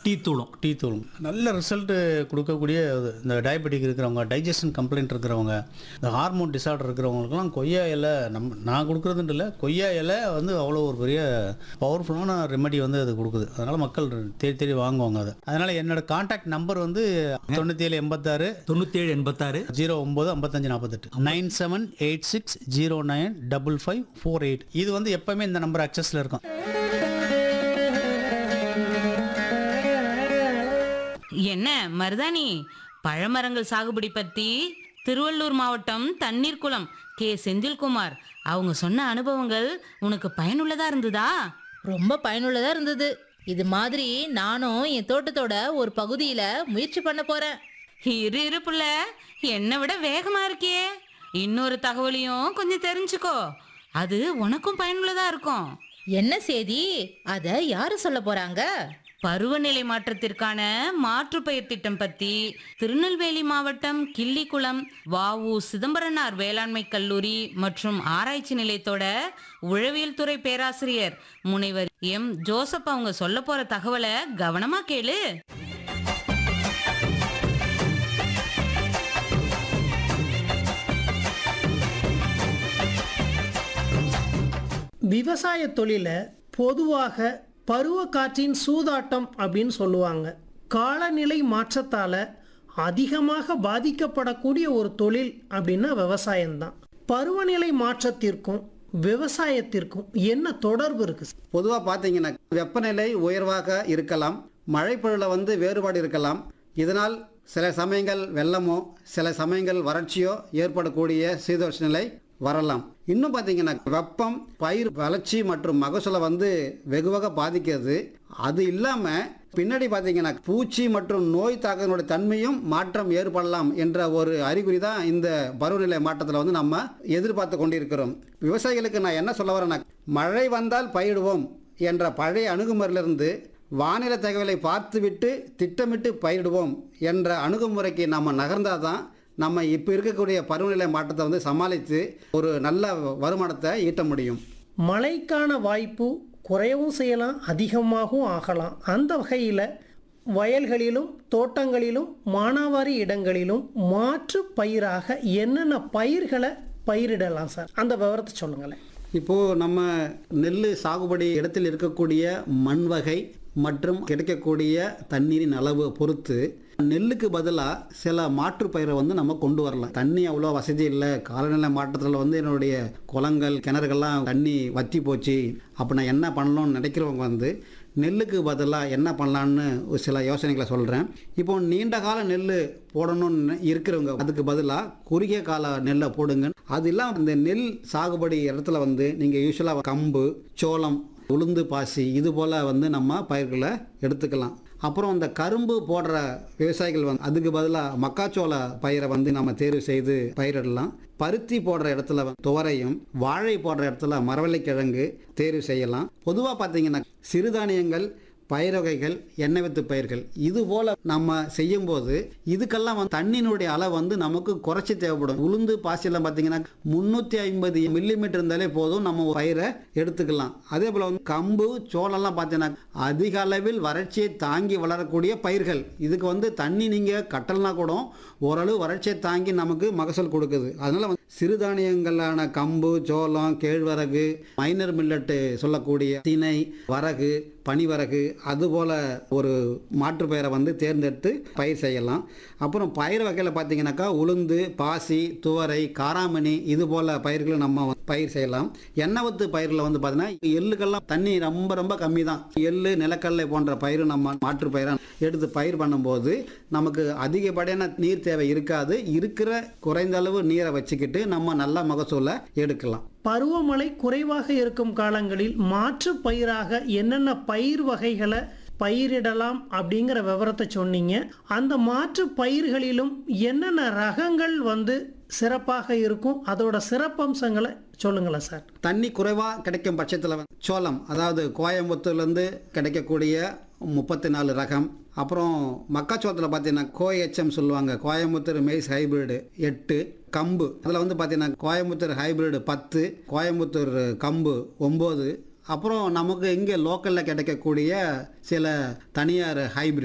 Tea தூளும் tea தூள் நல்ல ரிசல்ட்டு கொடுக்கக்கூடிய இது. இந்த டயபெட்டிக் இருக்கிறவங்க டைஜஷன் கம்ப்ளைண்ட் இருக்கிறவங்க இந்த ஹார்மோன் டிசார்டர் இருக்கிறவங்களுக்குலாம் கொய்யா இலை நம்ம நான் கொடுக்குறதுன்ட்டு இல்லை கொய்யா இலை வந்து அவ்வளோ ஒரு பெரிய பவர்ஃபுல்லான ரெமெடி வந்து அது கொடுக்குது அதனால் மக்கள் தேடி தேடி வாங்குவாங்க அதை அதனால் என்னோட காண்டாக்ட் நம்பர் வந்து தொண்ணூற்றி ஏழு எண்பத்தாறு தொண்ணூத்தேழு எண்பத்தாறு ஜீரோ ஒம்பது ஐம்பத்தஞ்சு நாற்பத்தெட்டு nine seven eight six zero nine double five four eight இது வந்து எப்போவுமே இந்த நம்பர் அக்சஸில் இருக்கும் என்ன மருதாணி பழமரங்கள் சாகுபடி பத்தி திருவள்ளூர் மாவட்டம் தண்ணீர் குளம் கே செந்தில்குமார் அவங்க சொன்ன அனுபவங்கள் உனக்கு பயனுள்ளதா இருந்ததா ரொம்ப பயனுள்ளதா இருந்தது இது மாதிரி நானும் என் தோட்டத்தோட ஒரு பகுதியில முயற்சி பண்ண போறேன் இரு இரு புள்ள என்னை விட வேகமா இருக்கே இன்னொரு தகவலையும் கொஞ்சம் தெரிஞ்சுக்கோ அது உனக்கும் பயனுள்ளதா இருக்கும் என்ன செய்தி அத யாரு சொல்ல போறாங்க பருவநிலை மாற்றத்திற்கான மாற்றுப்பயிர் திட்டம் பத்தி திருநெல்வேலி மாவட்டம் கிள்ளிக்குளம் வாவு சிதம்பரனார் வேளாண்மை கல்லூரி மற்றும் ஆராய்ச்சி நிலையத்தோட உழவியல் துறை பேராசிரியர் முனைவர் எம் ஜோசப் அவங்க சொல்ல போற தகவலை கவனமா கேளு விவசாய தொழில பொதுவாக பருவ காற்றின் சூதாட்டம் அப்படின்னு சொல்லுவாங்க காலநிலை மாற்றத்தால அதிகமாக பாதிக்கப்படக்கூடிய ஒரு தொழில் அப்படின்னா விவசாயம்தான் பருவநிலை மாற்றத்திற்கும் விவசாயத்திற்கும் என்ன தொடர்பு இருக்கு சார்? பொதுவாக பார்த்தீங்கன்னா வெப்பநிலை உயர்வாக இருக்கலாம் மழைப்பொழில வந்து வேறுபாடு இருக்கலாம் இதனால் சில சமயங்கள் வெள்ளமோ சில சமயங்கள் வறட்சியோ ஏற்படக்கூடிய சீதோஷ நிலை வரலாம் இன்னும் பார்த்தீங்கன்னா வெப்பம் பயிர் வளர்ச்சி மற்றும் மகசூலை வந்து வெகுவாக பாதிக்கிறது அது இல்லாமல் பின்னாடி பார்த்தீங்கன்னா பூச்சி மற்றும் நோய் தாக்கத்தினுடைய தன்மையும் மாற்றம் ஏற்படலாம் என்ற ஒரு அறிகுறி தான் இந்த பருவநிலை மாற்றத்தில் வந்து நம்ம எதிர்பார்த்து கொண்டிருக்கிறோம் விவசாயிகளுக்கு நான் என்ன சொல்ல வரேன்னா மழை வந்தால் பயிரிடுவோம் என்ற பழைய அணுகுமுறையிலிருந்து வானிலை தகவலை பார்த்துவிட்டு திட்டமிட்டு பயிரிடுவோம் என்ற அணுகுமுறைக்கு நம்ம நகர்ந்தால் தான் நம்ம இப்போ இருக்கக்கூடிய பருவநிலை மாற்றத்தை வந்து சமாளித்து ஒரு நல்ல வருமானத்தை ஈட்ட முடியும் மழைக்கான வாய்ப்பு குறையவும் செய்யலாம் அதிகமாகவும் ஆகலாம் அந்த வகையில் வயல்களிலும் தோட்டங்களிலும் மானாவாரி இடங்களிலும் மாற்று பயிராக என்னென்ன பயிர்களை பயிரிடலாம் சார் அந்த விவரத்தை சொல்லுங்களேன் இப்போது நம்ம நெல் சாகுபடி இடத்தில் இருக்கக்கூடிய மண் வகை மற்றும் கிடைக்கக்கூடிய தண்ணீரின் அளவு பொறுத்து நெல்லுக்கு பதிலாக சில மாற்று பயிரை வந்து நம்ம கொண்டு வரலாம் தண்ணி அவ்வளோ வசதி இல்லை காலநிலை மாற்றத்தில் வந்து என்னுடைய குளங்கள் கிணறுகள்லாம் தண்ணி வற்றி போச்சு அப்போ நான் என்ன பண்ணணும்னு நினைக்கிறவங்க வந்து நெல்லுக்கு பதிலாக என்ன பண்ணலான்னு ஒரு சில யோசனைகளை சொல்கிறேன் இப்போ நீண்ட கால நெல் போடணும்னு இருக்கிறவங்க அதுக்கு பதிலாக குறுகிய கால நெல்லை போடுங்க அது இல்லாமல் இந்த நெல் சாகுபடி இடத்துல வந்து நீங்கள் யூஸ்வலாக கம்பு சோளம் உளுந்து பாசி இது போல் வந்து நம்ம பயிர்களை எடுத்துக்கலாம் அப்புறம் இந்த கரும்பு போடுற விவசாயிகள் வந்து அதுக்கு பதிலாக மக்காச்சோள பயிரை வந்து நம்ம தேர்வு செய்து பயிரிடலாம் பருத்தி போடுற இடத்துல வந்து துவரையும் வாழை போடுற இடத்துல மரவள்ளிக்கிழங்கு தேர்வு செய்யலாம் பொதுவாக பார்த்தீங்கன்னா சிறுதானியங்கள் பயிர் வகைகள் எண்ணெய் வித்து பயிர்கள் இது போல நம்ம செய்யும்போது இதுக்கெல்லாம் வந்து தண்ணியினுடைய அளவு வந்து நமக்கு குறைச்சி தேவைப்படும் உளுந்து பாசியெல்லாம் பார்த்தீங்கன்னா முந்நூற்றி ஐம்பது மில்லிமீட்டர் இருந்தாலே போதும் நம்ம பயிரை எடுத்துக்கலாம் அதே போல் வந்து கம்பு சோளம்லாம் பார்த்தீங்கன்னா அதிக அளவில் வறட்சியை தாங்கி வளரக்கூடிய பயிர்கள் இதுக்கு வந்து தண்ணி நீங்கள் கட்டலனா கூட ஓரளவு வறட்சியை தாங்கி நமக்கு மகசூல் கொடுக்குது அதனால வந்து சிறுதானியங்களான கம்பு சோளம் கேழ்வரகு மைனர் மில்லட்டு சொல்லக்கூடிய திணை வரகு பனிவரகு அதுபோல் ஒரு மாற்று பயிரை வந்து தேர்ந்தெடுத்து பயிர் செய்யலாம் அப்புறம் பயிர் வகையில் பார்த்தீங்கன்னாக்கா உளுந்து பாசி துவரை காராமணி இது போல் பயிர்களை நம்ம வந்து பயிர் செய்யலாம் எண்ணெவத்து பயிரில் வந்து பார்த்தீங்கன்னா எள்ளுக்கெல்லாம் தண்ணி ரொம்ப ரொம்ப கம்மி தான் எள்ளு நிலக்கடலை போன்ற பயிர் நம்ம மாற்று பயிராக எடுத்து பயிர் பண்ணும்போது நமக்கு அதிகப்படியான நீர் தேவை இருக்காது இருக்கிற குறைந்த அளவு நீரை வச்சுக்கிட்டு நம்ம நல்ல மகசூலை எடுக்கலாம் பருவமழை குறைவாக இருக்கும் காலங்களில் மாற்று பயிராக என்னென்ன பயிர் வகைகளை பயிரிடலாம் அப்படிங்கிற விவரத்தை சொன்னீங்க அந்த மாற்று பயிர்களிலும் என்னென்ன ரகங்கள் வந்து சிறப்பாக இருக்கும் அதோட சிறப்பம்சங்களை சொல்லுங்களேன் சார் தண்ணி குறைவாக கிடைக்கும் பட்சத்தில் வந்து சோளம் அதாவது கோயம்புத்தூர்லேருந்து கிடைக்கக்கூடிய முப்பத்தி நாலு ரகம் அப்புறம் மக்காச்சோளத்தில் பார்த்தீங்கன்னா கோஎச்எம் சொல்லுவாங்க கோயம்புத்தூர் மெய்ஸ் ஹைபிரிடு எட்டு கம்பு அதில் வந்து பார்த்தீங்கன்னா கோயம்புத்தூர் ஹைபிரிடு பத்து கோயம்புத்தூர் கம்பு ஒம்பது அப்புறம் நமக்கு இங்கே லோக்கலில் கிடைக்கக்கூடிய சில தனியார் ஹைபிரிட்